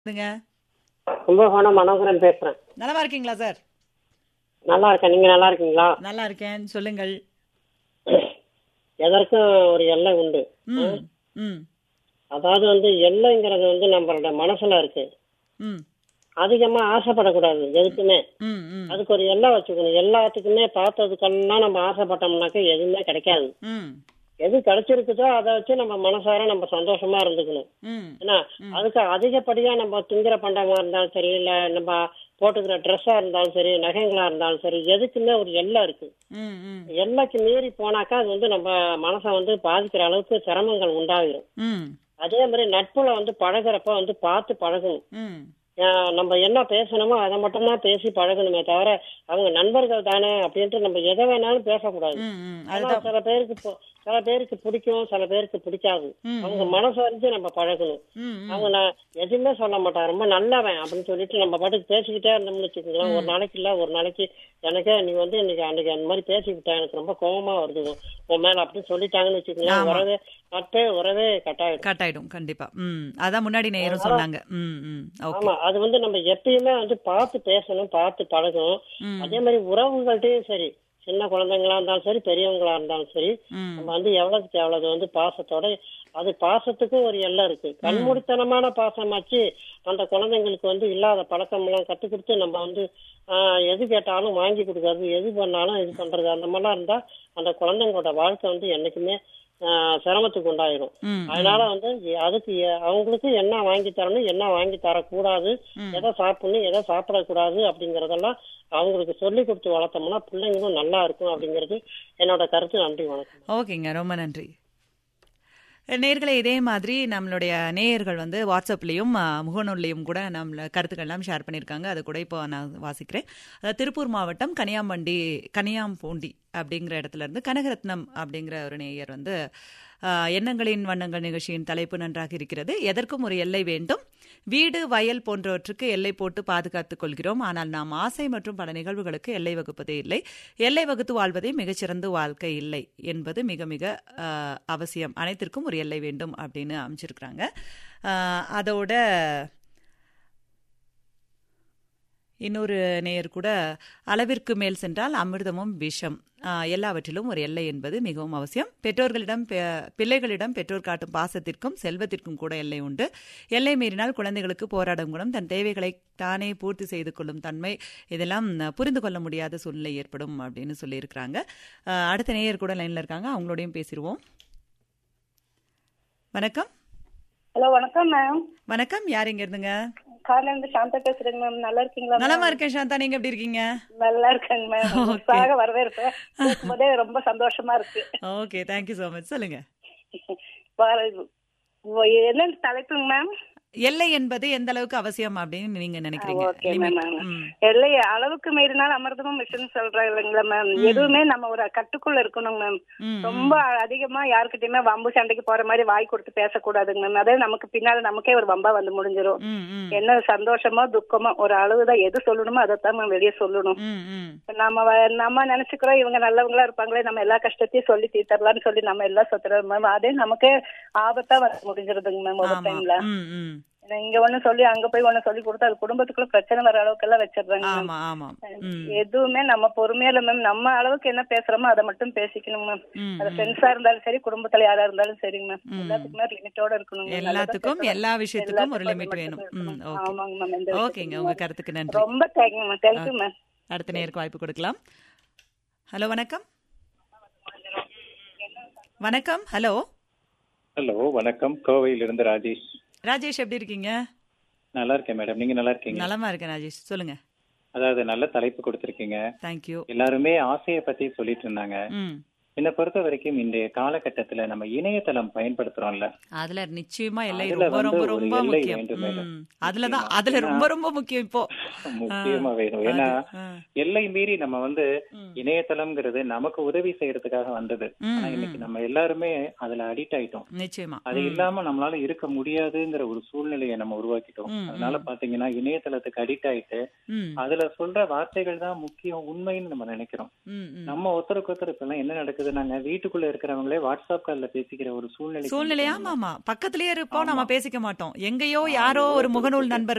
இதுங்க கும்பகோணம் மனோகரன் பேசுறேன் நலமா இருக்கீங்களா சார் நல்லா இருக்கேன் நீங்க நல்லா இருக்கீங்களா நல்லா இருக்கேன் சொல்லுங்கள் எதற்கும் ஒரு எல்லை உண்டு ம் ம் அதாவது வந்து எல்லைங்கிறது வந்து நம்மளோட மனசுல இருக்கு ம் அதிகமா ஆசைப்படக்கூடாது எதுக்குமே ம் ம் அதுக்கு ஒரு எல்லை வச்சுக்கணும் எல்லாத்துக்குமே பார்த்ததுக்கெல்லாம் நம்ம ஆசைப்பட்டோம்னாக்க எதுவுமே கிடைக்காது ம் எது கிடைச்சிருக்குதோ அதை வச்சு நம்ம மனசார நம்ம சந்தோஷமா இருந்துக்கணும் ம் ஏன்னா அதுக்கு அதிகப்படியா நம்ம திங்கிற பண்டமா இருந்தாலும் சரி இல்ல நம்ம போட்டுக்கிற ட்ரெஸ்ஸா இருந்தாலும் சரி நகைங்களா இருந்தாலும் சரி எதுக்குமே ஒரு எல்லை இருக்கு ம் ம் எல்லைக்கு மீறி போனாக்கா அது வந்து நம்ம மனசை வந்து பாதிக்கிற அளவுக்கு சிரமங்கள் உண்டாகிடும் ம் அதே மாதிரி நட்புல வந்து பழகுறப்ப வந்து பார்த்து பழகணும் ம் ஆஹ் நம்ம என்ன பேசணுமோ அதை மட்டும்தான் பேசி பழகணுமே தவிர அவங்க நண்பர்கள் தானே அப்படின்ட்டு நம்ம எதை வேணாலும் பேசக்கூடாது ம் ம் ஆனா அதுதான் சில பேருக்கு பொ- சில பேருக்கு பிடிக்கும் சில பேருக்கு பிடிக்காது ம் அவங்க மனசு அறிஞ்சு நம்ம பழகணும் ம் ம் அவங்க நான் எதுவுமே சொல்ல மாட்டான் ரொம்ப நல்லவன் அப்படின்னு சொல்லிட்டு நம்ம பாட்டுக்கு பேசிக்கிட்டே இருந்தோம்னு வச்சுக்கோங்களேன் ஒரு நாளைக்கு இல்ல ஒரு நாளைக்கு எனக்கே நீ வந்து இன்னைக்கு அன்னைக்கு அந்த மாதிரி பேசிக்கிட்டேன் எனக்கு ரொம்ப கோவமா வருது உன் உன் மேல அப்படின்னு சொல்லிட்டாங்கன்னு வச்சுக்கோங்களேன் ஆமா. உறவே நட்பே உறவே கட்டாயிடும் கட் ஆயிடும் கண்டிப்பா ம் அதான் முன்னாடி நேரம் சொன்னாங்க ம் ம் ஓகே ஆமா அது வந்து நம்ம எப்பயுமே வந்து பார்த்து பேசணும் பார்த்து பழகணும் ம் அதே மாதிரி உறவுகள்கிட்டயும் சரி சின்ன குழந்தைங்களா இருந்தாலும் சரி பெரியவங்களா இருந்தாலும் சரி ம் நம்ம வந்து எவ்வளவுக்கு எவ்வளவு வந்து பாசத்தோட அது பாசத்துக்கும் ஒரு எல்லை இருக்கு கண்மூடித்தனமான பாசம் வச்சு அந்த குழந்தைங்களுக்கு வந்து இல்லாத பழக்கம் எல்லாம் கத்து கொடுத்து நம்ம வந்து ஆஹ், எது கேட்டாலும் வாங்கி கொடுக்கறது எது பண்ணாலும் இது பண்றது அந்த மாதிரிலாம் இருந்தா அந்த குழந்தைங்களோட வாழ்க்கை வந்து என்னைக்குமே ஆஹ், சிரமத்துக்கு உண்டாயிரும் ம் அதனால வந்து எ- அதுக்கு எ- அவங்களுக்கு என்ன வாங்கி தரணும் என்ன வாங்கி தரக்கூடாது ம். எதை சாப்பிடணும் எதை சாப்பிடக்கூடாது அப்படிங்கறதெல்லாம் அவங்களுக்கு சொல்லி கொடுத்து வளர்த்தோம்னா பிள்ளைங்களும் நல்லா இருக்கும் அப்படிங்கிறது என்னோட கருத்து நன்றி வணக்கம் ஓகேங்க ரொம்ப நன்றி நேர்களை இதே மாதிரி நம்மளுடைய நேயர்கள் வந்து வாட்ஸ்அப்லேயும் முகநூல்லையும் கூட நம்மள கருத்துக்கள்லாம் ஷேர் பண்ணியிருக்காங்க அது கூட இப்போ நான் வாசிக்கிறேன் அதாவது திருப்பூர் மாவட்டம் கனியாம்பண்டி கனியாம்பூண்டி அப்படிங்கிற இடத்துல இருந்து கனகரத்னம் அப்படிங்கிற ஒரு நேயர் வந்து ஆஹ், எண்ணங்களின் வண்ணங்கள் நிகழ்ச்சியின் தலைப்பு நன்றாக இருக்கிறது எதற்கும் ஒரு எல்லை வேண்டும் வீடு வயல் போன்றவற்றுக்கு எல்லை போட்டு பாதுகாத்துக் கொள்கிறோம் ஆனால் நாம் ஆசை மற்றும் பல நிகழ்வுகளுக்கு எல்லை வகுப்பதே இல்லை எல்லை வகுத்து வாழ்வதே மிகச்சிறந்த வாழ்க்கை இல்லை என்பது மிக மிக ஆஹ், அவசியம் அனைத்திற்கும் ஒரு எல்லை வேண்டும் அப்படின்னு அமைச்சிருக்கிறாங்க ஆஹ், அதோட இன்னொரு நேயர் கூட அளவிற்கு மேல் சென்றால் அமிர்தமும் விஷம் ஆஹ், எல்லாவற்றிலும் ஒரு எல்லை என்பது மிகவும் அவசியம் பெற்றோர்களிடம் பெ- பிள்ளைகளிடம் பெற்றோர் காட்டும் பாசத்திற்கும் செல்வத்திற்கும் கூட எல்லை உண்டு எல்லை மீறினால் குழந்தைகளுக்கு போராடும் குணம் தன் தேவைகளை தானே பூர்த்தி செய்து கொள்ளும் தன்மை இதெல்லாம் அஹ், புரிந்து கொள்ள முடியாத சூழ்நிலை ஏற்படும் அப்படின்னு சொல்லியிருக்கிறாங்க ஆஹ், அடுத்த நேயர் கூட லைன்ல இருக்காங்க அவங்களோடையும் பேசிடுவோம் வணக்கம் ஹலோ வணக்கம் மேம் வணக்கம் யார் இங்க இருந்துங்க காலையில இருந்து சாந்தா பேசுறேங்க மேம் நல்லா இருக்கீங்களா ma'am? நலமா இருக்கேன் சாந்தா நீங்க எப்படி இருக்கீங்க நல்லா இருக்கேங்க மேம் Okay. உற்சாக வரவேற்பேன் கேட்கும்போதே ரொம்ப சந்தோஷமா இருக்கு ஓகே தேங்க்யூ ஸோ மச் சொல்லுங்க வர- என்ன தலைப்புங்க மேம் எல்லை என்பது எந்த அளவுக்கு அவசியம் அப்படின்னு நீங்க நினைக்கிறீங்க ஓகே Limit. மேம் ம். எல்லை அளவுக்கு மீறினால் அமிர்தமும் மிஷன் சொல்றேன் இல்லைங்களா மேம் எதுவுமே நம்ம ஒரு கட்டுக்குள்ள இருக்கணும் மேம் ம், ரொம்ப அதிகமா யாருக்கிட்டயுமே வம்பு சண்டைக்கு போற மாதிரி வாய் கொடுத்து பேசக்கூடாதுங்க மேம் அதே நமக்கு பின்னால நமக்கே ஒரு வம்பா வந்து முடிஞ்சிரும் ம், ம், என்ன சந்தோஷமோ துக்கமோ ஒரு அளவுதான் எது சொல்லணுமோ அதைத்தான் மேம் வெளியே சொல்லணும் ம், ம். நம்ம வ- நம்ம நினைச்சுக்கிறோம் இவங்க நல்லவங்களா இருப்பாங்களே நம்ம எல்லா கஷ்டத்தையும் சொல்லி தீர்த்தரலாம்னு சொல்லி நம்ம எல்லாம் சொத்துறோம் மேம் அதே நமக்கே ஆபத்தா வந்து முடிஞ்சிருதுங்க மேம் ஒரு ஆமா டைம்ல ம், ம். இங்க ஒண்ணு சொல்லி அங்க போய் ஒண்ணு சொல்லி கொடுத்தா அது குடும்பத்துக்குள்ள பிரச்சனை வர அளவுக்கு எல்லாம் வச்சிடுறாங்க மேம் ஆமா ஆமா ம், எதுவுமே நம்ம பொறுமையா இல்ல மேம் நம்ம அளவுக்கு என்ன பேசுறோமோ அதை மட்டும் பேசிக்கணும் மேம் ம், அது ம். ஃப்ரெண்ட்ஸா இருந்தாலும் சரி குடும்பத்துல யாரா இருந்தாலும் சரிங்க மேம் எல்லாத்துக்குமே லிமிட்டோட இருக்கணும் ma'am. நல்லதா எல்லாத்துக்கும் பேசணும். எல்லா விஷயத்துக்கும் ஒரு எல்லாத்துக்கும் லிமிட் அது வேணும் மட்டும் ம் இருக்கணும். ஓகே ஆமாங்க மேம் எந்த ஓகேங்க விஷயத்துக்கும் உங்க மேம். கருத்துக்கு நன்றி ரொம்ப தேங்க்யூ மேம் தேங்க்யூ மேம் அடுத்த நேருக்கு வாய்ப்பு கொடுக்கலாம் ஹலோ வணக்கம் வணக்கம் ஹலோ ஹலோ வணக்கம் கோவையிலிருந்து ராஜேஷ் ராஜேஷ் எப்படி இருக்கீங்க நல்லா இருக்கேன் மேடம் நீங்க நல்லா இருக்கீங்க நலமா இருக்கேன் ராஜேஷ் சொல்லுங்க அதாவது நல்ல தலைப்பு கொடுத்திருக்கீங்க தேங்க்யூ எல்லாருமே ஆசையை பத்தி சொல்லிட்டு இருந்தாங்க ம் என்னை பொறுத்த வரைக்கும் இன்றைய காலகட்டத்துல நம்ம இணையதளம் பயன்படுத்துறோம்ல அதுல நிச்சயமா எல்லை அதுல ரொம்ப வந்து ரொம்ப ஒரு ரொம்ப எல்லை முக்கியம் வேண்டும் மேடம். ம். அதுலதான் நிச்சயமா. அதுல ஏன்னா- ரொம்ப ரொம்ப முக்கியம் இப்போ முக்கியமா வேணும் ஏன்னா அது, ஆ. எல்லை மீறி நம்ம வந்து ம். இணையதளம்ங்கிறது நமக்கு உதவி செய்யறதுக்காக வந்தது ம், ஆனா ம். இன்னைக்கு நம்ம எல்லாருமே அதுல அடிக்ட் ஆயிட்டோம் நிச்சயமா அது ம். இல்லாம நம்மளால இருக்க முடியாதுங்கிற ஒரு சூழ்நிலையை நம்ம உருவாக்கிட்டோம் ம், அதனால ம். பாத்தீங்கன்னா இணையதளத்துக்கு அடிக்ட் ஆயிட்டு ம், அதுல சொல்ற வார்த்தைகள் தான் முக்கியம் உண்மைன்னு நம்ம நினைக்கிறோம் ம், ம். நம்ம ஒருத்தருக்கு ஒருத்தர் இப்ப எல்லாம் என்ன நடக்குது நாங்க வீட்டுக்குள்ள இருக்கிறவங்களே வாட்ஸ்அப் கால்ல பேசிக்கிற ஒரு சூழ்நிலை சூழ்நிலை ஆமா ஆமா பக்கத்திலேயே இருப்போம் நம்ம ஆமா. பேசிக்க மாட்டோம் எங்கேயோ யாரோ ஒரு முகநூல் நண்பர்